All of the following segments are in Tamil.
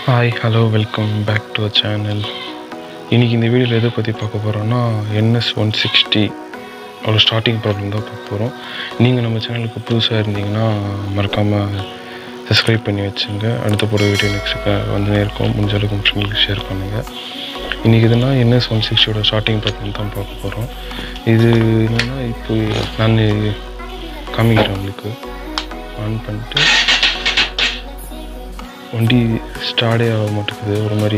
Hi hello welcome back to channel இன்றைக்கி இந்த வீடியோவில் எதை பற்றி பார்க்க போகிறோன்னா என்எஸ் ஒன் சிக்ஸ்டி அவ்வளோ ஸ்டார்டிங் ப்ராப்ளம் தான் பார்க்க போகிறோம் நீங்கள் நம்ம சேனலுக்கு புதுசாக இருந்தீங்கன்னா மறக்காமல் சப்ஸ்கிரைப் பண்ணி வச்சுங்க அடுத்த போகிற வீடியோ நெக்ஸ்ட் வந்துனே இருக்கும் முடிஞ்ச அளவுக்கு உங்கள் ஃப்ரெண்ட்களுக்கு ஷேர் பண்ணுங்கள் இன்றைக்கி இதுனா என்எஸ் ஒன் சிக்ஸ்டியோட ஸ்டார்டிங் ப்ராப்ளம் தான் பார்க்க போகிறோம் இது என்னென்னா இப்போ நான் காமிக்கிறேன் உங்களுக்கு ஆன் பண்ணிட்டு வண்டி ஸ்டார்டே ஆக மாட்டேங்குது ஒரு மாதிரி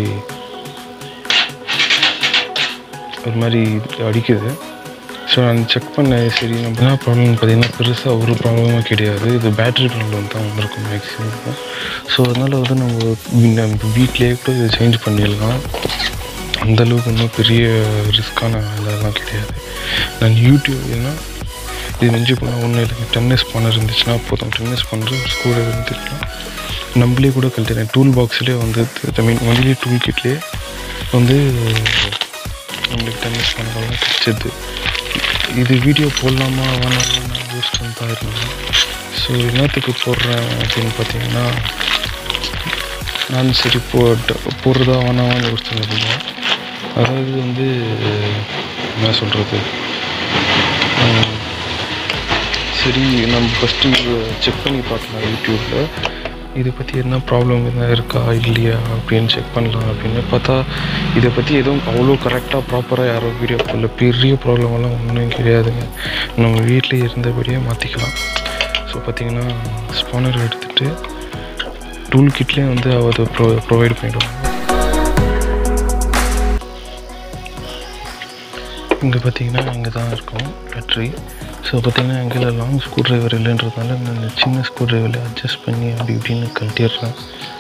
ஒரு மாதிரி அடிக்குது ஸோ நான் செக் பண்ணேன் சரி நம்ம என்ன ப்ராப்ளம் பார்த்தீங்கன்னா பெருசாக ஒரு ப்ராப்ளமும் கிடையாது இது பேட்ரி ப்ராப்ளம் தான் வந்திருக்கும் மேக்ஸிமம் ஸோ அதனால் வந்து நம்ம நம்ம வீட்டிலேயே கூட இதை சேஞ்ச் பண்ணிடலாம் அந்தளவுக்கு ஒன்றும் பெரிய ரிஸ்க்கான இதெல்லாம் கிடையாது நான் யூடியூப் ஏன்னா இது மிஞ்சி போனால் ஒன்றும் இல்லைங்க டென்னிஸ் பண்ணர் இருந்துச்சுன்னா போதும் டென்னிஸ் பண்ணுற ஸ்கூல் இருந்துச்சுன்னா நம்மளே கூட கழட்டிடுறேன் டூல் பாக்ஸ்லேயே வந்து ஐ மீன் ஒன்லி டூல் கிட்லேயே வந்து நம்மளுக்கு டென்னிஸ் பண்ணுறதெல்லாம் கிடச்சிது இது வீடியோ போடலாமா வேணாமா நான் யோசிச்சு தான் இருந்தேன் ஸோ என்னத்துக்கு போடுறேன் அப்படின்னு பார்த்தீங்கன்னா நான் சரி போ போடுறதா வேணாமான்னு யோசிச்சுருந்தேன் அதாவது வந்து என்ன சொல்கிறது சரி நம்ம ஃபஸ்ட்டு செக் பண்ணி பார்க்கலாம் யூடியூப்பில் இதை பற்றி என்ன ப்ராப்ளம் எதுனா இருக்கா இல்லையா அப்படின்னு செக் பண்ணலாம் அப்படின்னு பார்த்தா இதை பற்றி எதுவும் அவ்வளோ கரெக்டாக ப்ராப்பராக யாரோ வீடியோ போடல பெரிய ப்ராப்ளமெல்லாம் ஒன்றும் கிடையாதுங்க நம்ம வீட்டில் இருந்தபடியே மாற்றிக்கலாம் ஸோ பார்த்தீங்கன்னா ஸ்பானர் எடுத்துகிட்டு டூல் கிட்லேயே வந்து அதை ப்ரொ ப்ரொவைட் பண்ணிவிடுவாங்க இங்கே பார்த்தீங்கன்னா இங்கே தான் இருக்கும் பேட்ரி ஸோ பார்த்தீங்கன்னா எங்கள் லாங் ஸ்க்ரூ ட்ரைவர் இல்லைன்றதுனால நான் சின்ன ஸ்க்ரூ ட்ரைவரில் அட்ஜஸ்ட் பண்ணி அப்படி இப்படின்னு கழட்டிடுறேன்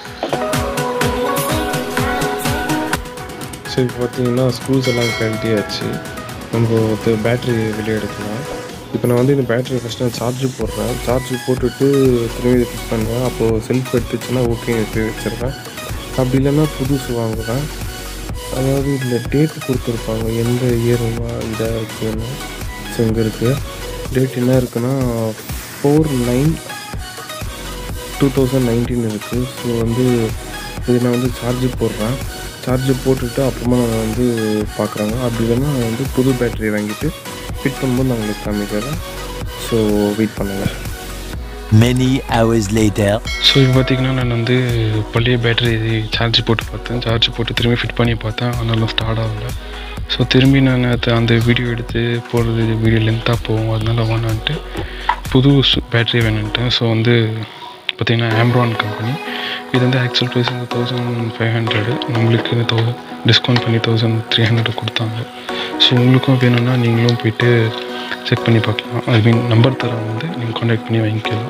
ஸோ இப்போ பார்த்தீங்கன்னா ஸ்க்ரூஸ் எல்லாம் கழட்டியாச்சு நம்ம வந்து பேட்ரி வெளியே எடுக்கலாம் இப்போ நான் வந்து இந்த பேட்டரி ஃபஸ்ட்டு நான் சார்ஜ் போடுறேன் சார்ஜ் போட்டுட்டு திரும்பி இதை ஃபிட் பண்ணுவேன் அப்போது செல்ஃப் எடுத்துச்சுன்னா ஓகே எடுத்து வச்சிடுறேன் அப்படி இல்லைன்னா புதுசு வாங்குவேன் அதாவது இதில் டேட் கொடுத்துருப்பாங்க எந்த இயருமா இதாக இருக்குன்னு ஸோ இங்கே இருக்குது டேட் என்ன இருக்குன்னா four nine two thousand nineteen இருக்குது ஸோ வந்து இது நான் வந்து சார்ஜ் போடுறேன் சார்ஜ் போட்டுட்டு அப்புறமா நான் வந்து பார்க்குறாங்க அப்படி இல்லைன்னா நான் வந்து புது பேட்டரி வாங்கிட்டு ஃபிட் பண்ணும்போது நான் உங்களுக்கு காமிக்கிறேன் ஸோ வெயிட் பண்ணுங்கள் Many hours later. ஸோ இப்போ பார்த்தீங்கன்னா நான் வந்து பழைய பேட்டரி சார்ஜ் போட்டு பார்த்தேன் சார்ஜ் போட்டு திரும்பி ஃபிட் பண்ணி பார்த்தேன் ஆனாலும் ஸ்டார்ட் ஆகல ஸோ திரும்பி நான் அது அந்த வீடியோ எடுத்து போடுறது வீடியோ லென்த்தாக போகும் அதனால வேணான்ட்டு புது பேட்டரி வேணுன்ட்டேன் ஸோ வந்து பார்த்திங்கன்னா ஆம்ரான் கம்பெனி இது வந்து ஆக்சுவல் ப்ரைஸ் வந்து தௌசண்ட் ஃபைவ் ஹண்ட்ரடு நம்மளுக்கு தௌ டிஸ்கவுண்ட் பண்ணி தௌசண்ட் த்ரீ ஹண்ட்ரட் கொடுத்தாங்க ஸோ உங்களுக்கும் வேணும்னா நீங்களும் போயிட்டு செக் பண்ணி பார்க்கலாம் ஐ மீன் நம்பர் தரேன் வந்து நீங்கள் காண்டாக்ட் பண்ணி வாங்கிக்கலாம்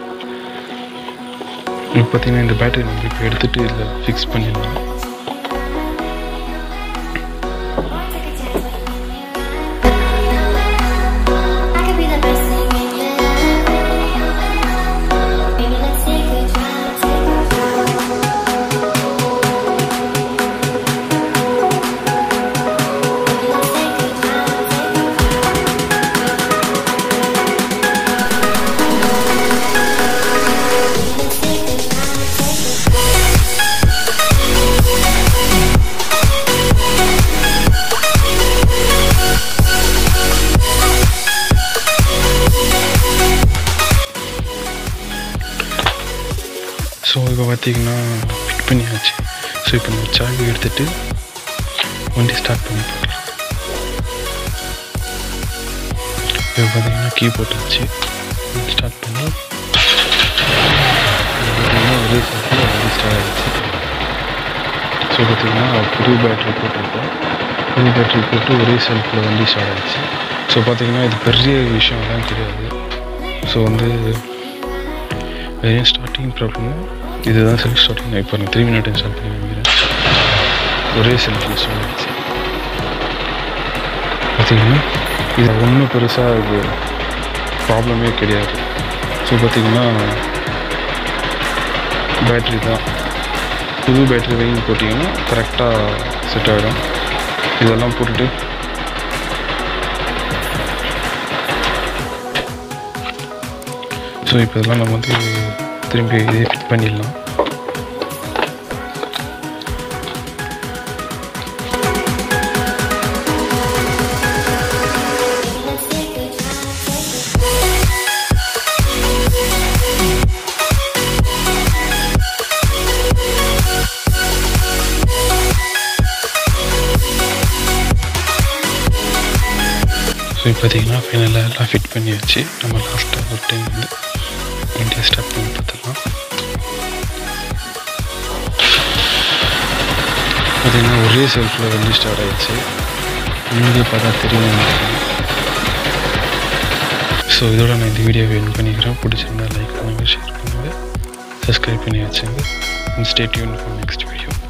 இப்போ பார்த்தீங்கன்னா இந்த பேட்டரி நம்ம இப்போ எடுத்துகிட்டு இதில் ஃபிக்ஸ் பண்ணிடலாம் I could be the best thing in your life. Baby, let's take a drive, take a drive. Baby, let's take a drive, take a drive. Let's take a drive, take a so இப்போ பார்த்தீங்கன்னா ஃபிட் பண்ணியாச்சு ஸோ இப்போ நம்ம சாவி எடுத்துகிட்டு வண்டி ஸ்டார்ட் பண்ணி பார்க்கலாம் இப்போ பார்த்தீங்கன்னா கீ போட்டாச்சு ஸ்டார்ட் பண்ணி பார்த்தீங்கன்னா ஒரே செகண்ட் வண்டி ஸ்டார்ட் ஆகிடுச்சு ஸோ பார்த்தீங்கன்னா புது பேட்ரி போட்டிருக்கோம் புது பேட்ரி போட்டு ஒரே செல்ஃபில் வண்டி ஸ்டார்ட் ஆகிடுச்சு ஸோ பார்த்தீங்கன்னா இது பெரிய விஷயம்லாம் கிடையாது ஸோ வந்து வெறும் ஸ்டார்டிங் ப்ராப்ளம் இதுதான் செல்ஃப் ஸ்டார்டிங் இப்போ நான் திரும்பி நான் ஸ்டார்ட் பண்ணி வைக்கிறேன் ஒரே செல்ஃபில் ஸ்டார்ட் ஆகிடுச்சு பார்த்தீங்கன்னா இது ஒன்றும் பெருசாக இது ப்ராப்ளமே கிடையாது ஸோ பார்த்தீங்கன்னா பேட்ரி தான் புது பேட்ரி வாங்கி போட்டிங்கன்னா கரெக்டாக செட் ஆகிடும் இதெல்லாம் போட்டுட்டு ஸோ இப்போ இதெல்லாம் நம்ம வந்து திரும்பி இதே ஃபிட் பண்ணிடலாம் இப்போ பார்த்தீங்கன்னா ஃபைனலாக எல்லாம் ஃபிட் பண்ணியாச்சு நம்ம லாஸ்ட்டாக ஒரு டைம் வந்து வண்டியை ஸ்டார்ட் பண்ணி பார்த்துக்கலாம் பார்த்தீங்கன்னா ஒரே செல்ஃபில் வண்டி ஸ்டார்ட் ஆயிடுச்சு இங்கே பார்த்தா தெரியும் ஸோ இதோட நான் இந்த வீடியோவை என் பண்ணிக்கிறேன் பிடிச்சிருந்தா லைக் பண்ணுங்கள் ஷேர் பண்ணுங்கள் சப்ஸ்கிரைப் பண்ணி வச்சுங்க stay tune for next video